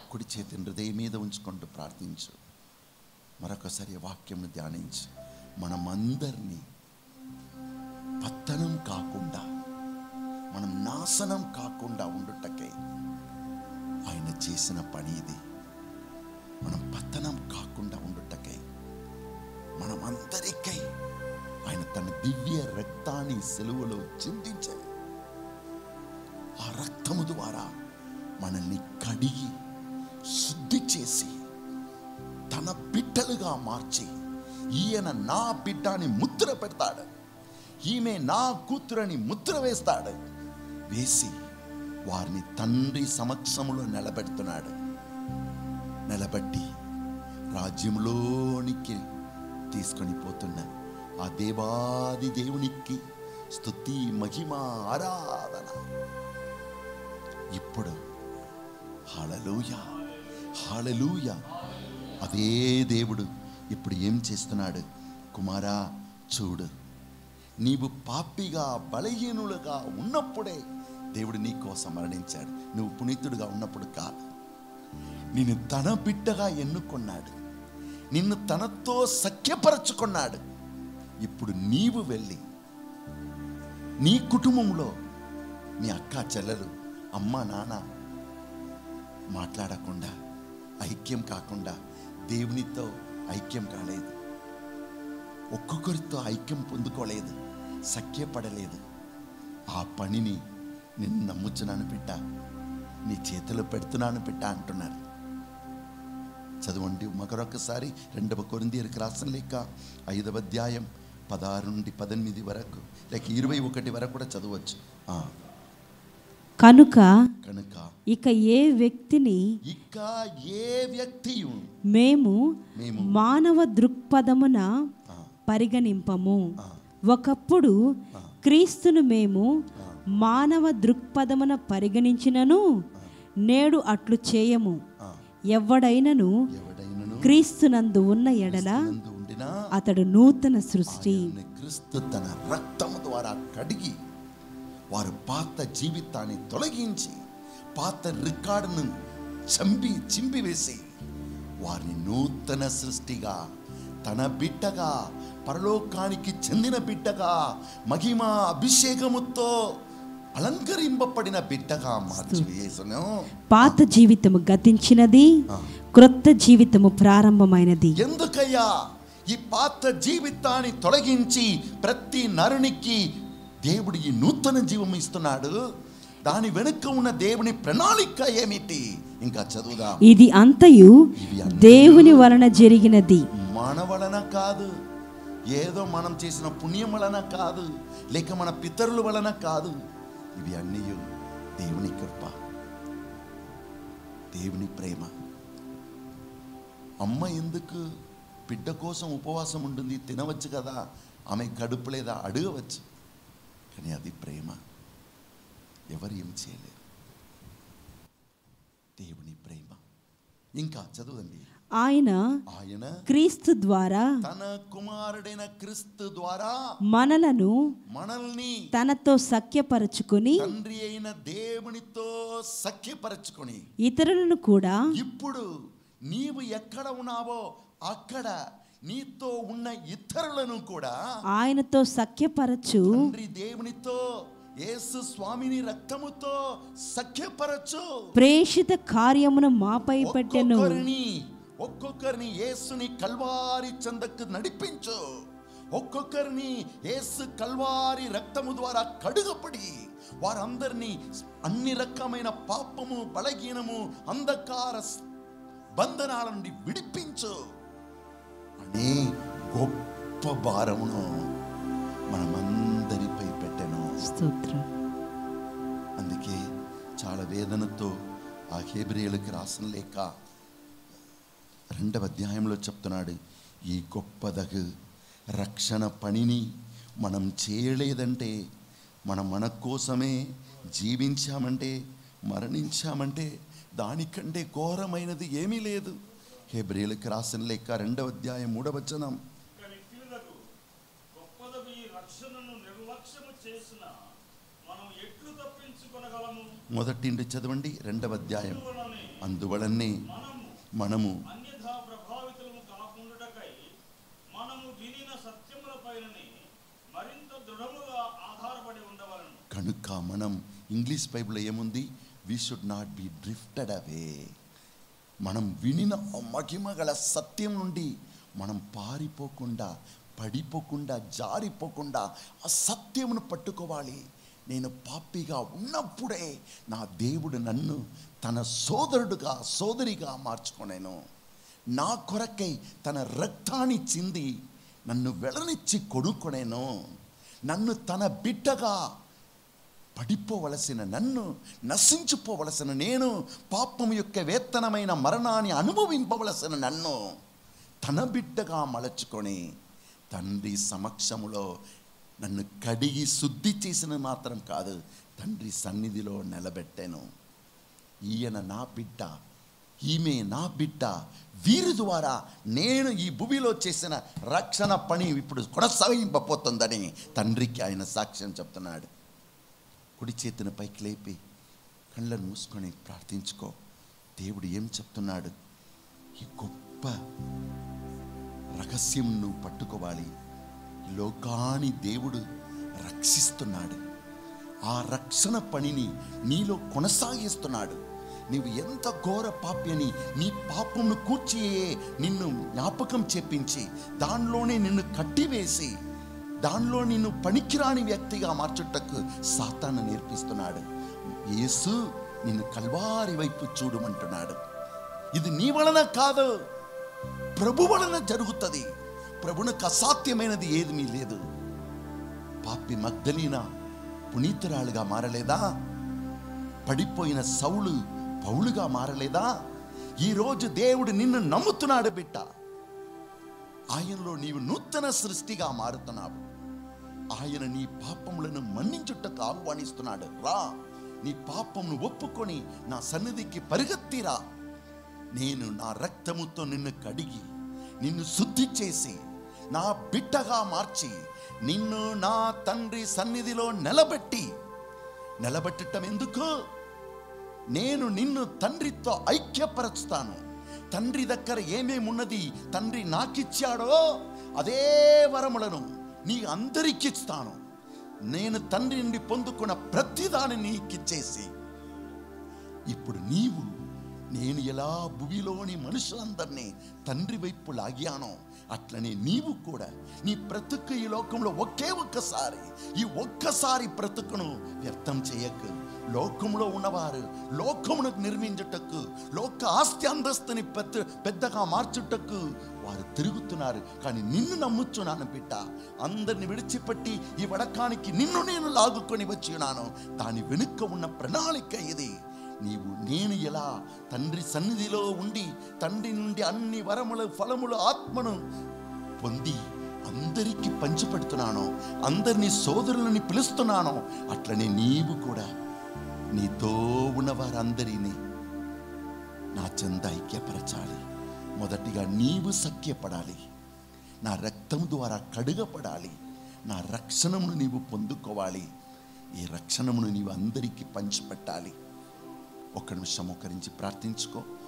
కుడి చేతిని హృదయం మీద ఉంచుకుంటూ ప్రార్థించు మరొకసారి ఈ వాక్యంను ధ్యానించు మనమందరినీ పతనం కాకుండా మనం నాశనం కాకుండా ఉండుటకై ఆయన చేసిన పని ఇది మనం పతనం కాకుండా ఉండుటకై మనం అందరికై ఆయన తన దివ్య రక్తాన్ని సెలువులో చిందించాడు ఆ రక్తము ద్వారా మనల్ని కడిగి శుద్ధి చేసి తన బిడ్డలుగా మార్చి ఈయన నా బిడ్డ అని ముద్ర పెడతాడు ఈమె నా కూతురని ముద్ర వేస్తాడు వేసి వారిని తండ్రి సమక్షములో నిలబెడుతున్నాడు నిలబెట్టి రాజ్యంలోనికి తీసుకొని పోతున్న ఆ దేవాది దేవునికి స్తుతి మహిమ ఆరాధన ఇప్పుడు హాలలుయ హాలలుయ అదే దేవుడు ఇప్పుడు ఏం చేస్తున్నాడు కుమారా చూడు నీవు పాపిగా బలహీనులుగా ఉన్నప్పుడే దేవుడు నీ కోసం మరణించాడు నువ్వు పునీతుడుగా ఉన్నప్పుడు కాదు నిన్ను తన బిడ్డగా ఎన్నుకున్నాడు నిన్ను తనతో సఖ్యపరచుకున్నాడు ఇప్పుడు నీవు వెళ్ళి నీ కుటుంబంలో మీ అక్క చెల్లెలు అమ్మ నాన్న మాట్లాడకుండా ఐక్యం కాకుండా దేవునితో ఐక్యం కాలేదు ఒక్కొక్కరితో ఐక్యం పొందుకోలేదు సఖ్యపడలేదు ఆ పనిని నేను నమ్ముచున్నాను బిడ్డ నీ చేతిలో పెడుతున్నాను బిడ్డ అంటున్నారు చదవండి మరొకసారి రెండవ కొరిందీరికి రాసిన లేక ఐదవ అధ్యాయం పదహారు నుండి పద్దెనిమిది వరకు లేక ఇరవై ఒకటి వరకు కూడా చదవచ్చు ఆ, కనుక కనుక ఇక ఏ వ్యక్తిని ఇక ఏ వ్యక్తియు మేము మేము మానవ దృక్పథమున ఆ, పరిగణింపము ఆ, ఒకప్పుడు క్రీస్తును మేము మానవ దృక్పథమున పరిగణించినను నేడు అట్లు చేయము ఆ, ఎవడైనను ఎవడైనను క్రీస్తునందు ఉన్న ఎడల నందు ఉండినా అతడు నూతన సృష్టి ఆయనను క్రీస్తు తన రక్తము ద్వారా కడిగి వారు పాత జీవితాన్ని తొలగించి పాత రికార్డును చంపి చింపివేసి వారిని నూతన సృష్టిగా తన బిడ్డగా పరలోకానికి చెందిన బిడ్డగా మహిమ అభిషేకముతో అలంకరింపబడిన బిడ్డగా మార్చివేసను పాత జీవితము గతించినది క్రొత్త జీవితము ప్రారంభమైనది ఎందుకయ్యా ఈ పాత జీవితాన్ని తొలగించి ప్రతి నరునికి దేవుడు ఈ నూతన జీవం ఇస్తున్నాడు దాని వెనుక ఉన్న దేవుని ప్రణాళిక ఏమిటి ఇంకా చదువుదా ఇది అంతయు ఇవి అన్నీ దేవుని వలన జరిగినది మన వలన కాదు ఏదో మనం చేసిన పుణ్యం వలన కాదు లేక మన పితరుల వలన కాదు ఇవి అన్నీ దేవుని కృప దేవుని ప్రేమ అమ్మ ఎందుకు బిడ్డ కోసం ఉపవాసం ఉంటుంది తినవచ్చు కదా ఆమె కడుపు లేదా అడగవచ్చు కానీ అది ప్రేమ ఎవరు ఏం చేయలేరు దేవుని ప్రేమ ఇంకా చదవండి ఆయన ఆయన క్రీస్తు ద్వారా తన కుమారుడైన క్రీస్తు ద్వారా మనలను మనల్ని తనతో సఖ్యపరచుకుని తండ్రి అయిన దేవునితో సఖ్యపరచుకొని ఇతరులను కూడా ఇప్పుడు నీవు ఎక్కడ ఉన్నావో అక్కడ నీతో ఉన్న ఇతరులను కూడా ఆయనతో సఖ్యపరచు తండ్రి దేవునితో యేసు స్వామిని రక్తముతో సఖ్యపరచు ప్రేషిత కార్యమును మాపై పెట్టెను ఒక్కొక్కరిని ఒక్కొక్కరిని యేసుని కల్వారి చెందకు నడిపించు ఒక్కొక్కరిని యేసు కల్వారి రక్తము ద్వారా కడుగపడి వారందరినీ అన్ని రకమైన పాపము బలహీనము అంధకార స్- బంధనాల నుండి విడిపించు అనే గొప్ప భారమును మనమందరిపై పెట్టెను స్తోత్రం అందుకే చాలా వేదనతో ఆ హేబ్రియలకు రాసిన లేక రెండవ అధ్యాయంలో చెప్తున్నాడు ఈ గొప్పదగు రక్షణ పనిని మనం చేయలేదంటే మనం మన కోసమే జీవించామంటే మరణించామంటే దానికంటే ఘోరమైనది ఏమీ లేదు హేబ్రియలకు రాసిన లేక రెండవ అధ్యాయం మూడవ వచనం కానీ క్రీడకు గొప్పదగు ఈ రక్షణను నిర్లక్ష్యము చేసిన మనం ఎట్లు తప్పించుకొనగలము మొదటి నుండి చదవండి రెండవ అధ్యాయం అందువలనే అందువలనే మనము అన్యథా ప్రభావితులము కాకుండుటకై మనము వినిన సత్యముల పైననే మరింత దృఢముగా ఆధారపడి ఉండవలను కనుక మనం ఇంగ్లీష్ బైబిల్లో ఏముంది we should not be drifted away మనం వినిన ఆ మహిమ గల సత్యం నుండి మనం పారిపోకుండా పడిపోకుండా జారిపోకుండా ఆ సత్యమును పట్టుకోవాలి నేను పాపిగా ఉన్నప్పుడే నా దేవుడు నన్ను తన సోదరుడుగా సోదరిగా మార్చుకొనేను నా కొరకై తన రక్తాన్ని చింది నన్ను వెళ్ళనిచ్చి కొనుక్కొనేను నన్ను తన బిడ్డగా పడిపోవలసిన నన్ను నశించిపోవలసిన నేను పాపం యొక్క వేతనమైన మరణాన్ని అనుభవింపవలసిన నన్ను తన బిడ్డగా మలచుకొని తండ్రి సమక్షములో నన్ను కడిగి శుద్ధి చేసిన మాత్రం కాదు తండ్రి సన్నిధిలో నిలబెట్టాను ఈయన నా బిడ్డ ఈమె నా బిడ్డ వీరి ద్వారా నేను ఈ భూమిలో చేసిన రక్షణ పని ఇప్పుడు కొనసాగింపబోతుందని తండ్రికి ఆయన సాక్ష్యం చెప్తున్నాడు కుడి చేతిని పైకి లేపి కళ్ళను మూసుకొని ప్రార్థించుకో దేవుడు ఏం చెప్తున్నాడు ఈ గొప్ప రహస్యం నువ్వు పట్టుకోవాలి ఈ లోకాన్ని దేవుడు రక్షిస్తున్నాడు ఆ రక్షణ పనిని నీలో కొనసాగిస్తున్నాడు నీవు ఎంత ఘోర పాపి అని నీ పాపమును కూర్చి నిన్ను జ్ఞాపకం చెప్పించి దానిలోనే నిన్ను కట్టివేసి దానిలో నిన్ను పనికిరాని వ్యక్తిగా మార్చుటకు సాతాను నేర్పిస్తున్నాడు యేసు నిన్ను కల్వారి వైపు చూడమంటున్నాడు ఇది నీ వలన కాదు ప్రభు వలన జరుగుతుంది ప్రభునకు అసాధ్యమైనది ఏమీ లేదు పాపి మగ్ధలీన పునీతురాలుగా మారలేదా పడిపోయిన సౌలు పౌలుగా మారలేదా ఈరోజు దేవుడు నిన్ను నమ్ముతున్నాడు బిడ్డ ఆయనలో నీవు నూతన సృష్టిగా మారుతున్నావు ఆయన నీ పాపములను మన్నించుటకు ఆహ్వానిస్తున్నాడు రా నీ పాపమును ఒప్పుకొని నా సన్నిధికి పరిగెత్తిరా నేను నా రక్తముతో నిన్ను కడిగి నిన్ను శుద్ధి చేసి నా బిడ్డగా మార్చి నిన్ను నా తండ్రి సన్నిధిలో నిలబెట్టి నిలబెట్టడం ఎందుకు నేను నిన్ను తండ్రితో ఐక్యపరుస్తాను తండ్రి దగ్గర ఏమేమున్నది తండ్రి నాకిచ్చాడో అదే వరములను నీ అందరికిస్తాను నేను తండ్రి నుండి పొందుకున్న ప్రతిదాని నీకిచ్చేసి ఇప్పుడు నీవు నేను ఎలా భూమిలోని మనుషులందరినీ తండ్రి వైపు లాగానో అట్లనే నీవు కూడా నీ బ్రతుకు ఈ లోకంలో ఒకే ఒక్కసారి ఈ ఒక్కసారి బ్రతుకును వ్యర్థం చేయకు లోకంలో ఉన్నవారు లోకమునకు నిర్మించుటకు లోక ఆస్తి అంతస్తుని పెద్ద పెద్దగా మార్చుటకు వారు తిరుగుతున్నారు కానీ నిన్ను నమ్ముచున్నాను బిడ్డ అందరిని విడిచిపెట్టి ఈ వడకానికి నిన్ను నేను లాగుకొని వచ్చి ఉన్నాను దాని వెనుక ఉన్న ప్రణాళిక ఇది నీవు నేను ఎలా తండ్రి సన్నిధిలో ఉండి తండ్రి నుండి అన్ని వరములు ఫలములు ఆత్మను పొంది అందరికీ పంచిపెడుతున్నాను అందరినీ సోదరులని పిలుస్తున్నాను అట్లనే నీవు కూడా నీతో ఉన్న వారందరినీ నా చెంద ఐక్యపరచాలి మొదటిగా నీవు సఖ్యపడాలి నా రక్తం ద్వారా కడుగపడాలి నా రక్షణమును నీవు పొందుకోవాలి ఈ రక్షణమును నీవు అందరికీ పంచిపెట్టాలి ఒక్క నిమిషం మోకరించి ప్రార్థించుకో